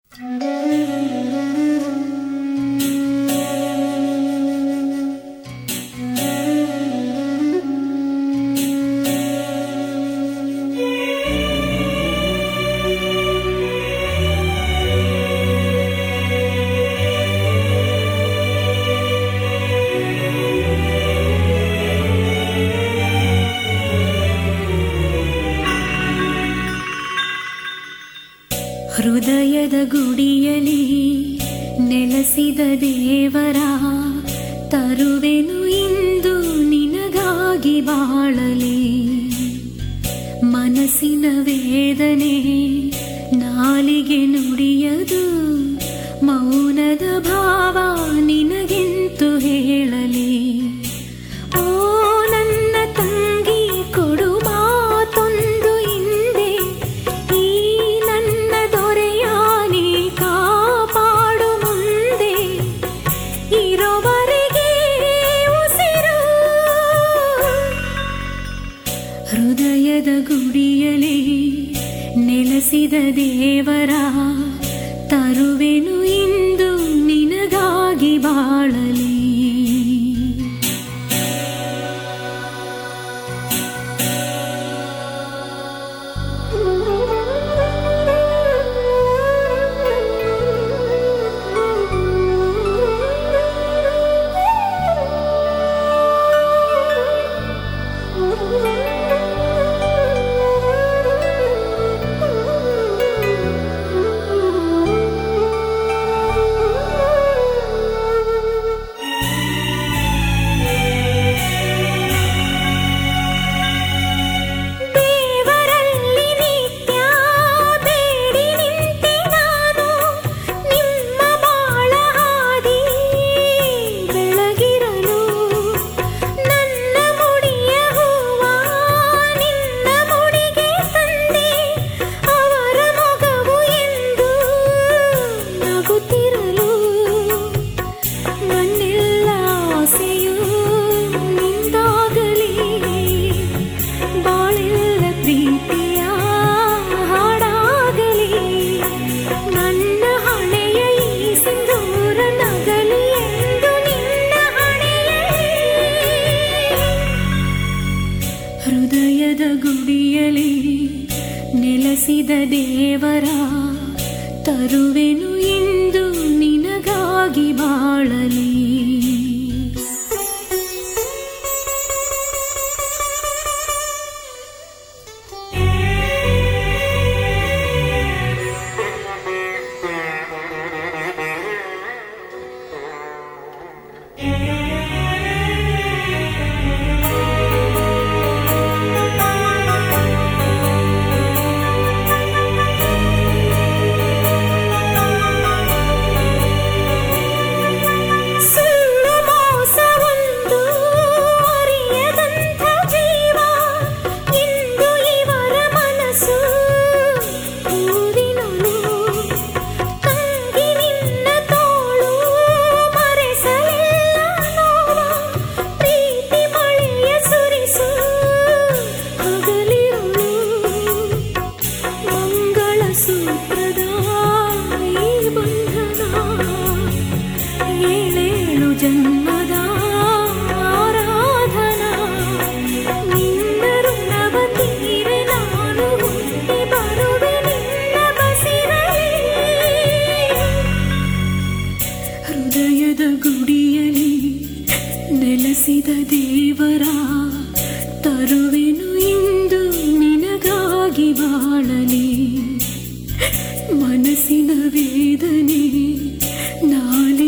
ಹೃದಯದ ಗುಡಿಯಲಿ ನೆಲೆಸಿದ ದೇವರ ತರುವೆನು ಇಂದು ನಿನಗಾಗಿ ಬಾಳಲಿ ಮನಸ್ಸಿನ ವೇದನೆ ನಾಲಿಗೆ ನುಡಿಯದು ಮೌನದ ಭಾವ ನಿನಗೆಂತು ಹೇಳಲಿ ಓ ನನ್ನ ತಂಗಿ ಕೊಡು ಮಾತೊಂದು ಹಿಂದೆ ಈ ನನ್ನ ದೊರೆಯಾನಿ ಕಾಪಾಡು ಮುಂದೆ ಇರೋವರೆಗೆ ಉಸಿರು ಹೃದಯದ ಗುಡಿಯಲಿ ನೆಲೆಸಿದ ದೇವರ ತರುವೆನು ಇಂದು ನಿನಗಾಗಿ ಬಾಳಲಿ ದೇವರಲ್ಲಿ ನಿತ್ಯ ಬೇಡಿ ನಿಂತೆ ನಾನು ನಿಮ್ಮ ಬಾಳ ಹಾದಿ ಬೆಳಗಿರಲು ನನ್ನ ಮುಡಿಯ ಹೂವ ನಿನ್ನ ಮುಡಿಗೆ ತಂದೆ ಅವರ ಮಗವು ಎಂದು ನಗುತ್ತಿರಲು ನನ್ನೆಲ್ಲ ಆಸೆಯೂ ನಿಂದಾಗಲಿ ಬಾಳೆಲ್ಲ ಪ್ರೀತಿಯ ಹಾಡಾಗಲಿ ನನ್ನ ಹಣೆಯ ಈ ಸಿಂಧೂರ ನಗಲಿ ಎಂದು ನಿನ್ನ ಹಣೆಯಲಿ ಹೃದಯದ ಗುಡಿಯಲಿ ನೆಲೆಸಿದ ದೇವರ ತರುವೆನು ಎಂದು ನಿನಗಾಗಿ ಬಾಳಲಿ ಸುಳ್ಳು ಮೋಸ ಒಂದು ಅರಿಯದಂಥ ಜೀವ ಇಂದು ಇವರ ಮನಸ್ಸು ಊರಿನಳು ತಂಗಿ ನಿನ್ನ ತೋಳು ಮರೆಸಲಿಲ್ಲ ನೋವ ಪ್ರೀತಿ ಮಳೆಯ ಸುರಿಸು ಹಗಲಿರುಳು ಮಂಗಳ ಸೂತ್ರದ ಈ ಬಂಧನ ಏಳೇಳು ಜನ್ಮದ ಆರಾಧನಾ ನಿನ್ನ ಋಣವ ತೀರೆ ನಾನು ಹುಟ್ಟಿ ಬರುವೆ ನಿನ್ನ ಬಸಿರಲಿ ಹೃದಯದ ಗುಡಿಯಲಿ ನೆಲೆಸಿದ ದೇವರ ತರುವೆನು ಇಂದು ನಿನಗಾಗಿ ಬಾಳಲಿ ಮನಸ್ಸಿನ ವೇದನೆ ನಾಳೆ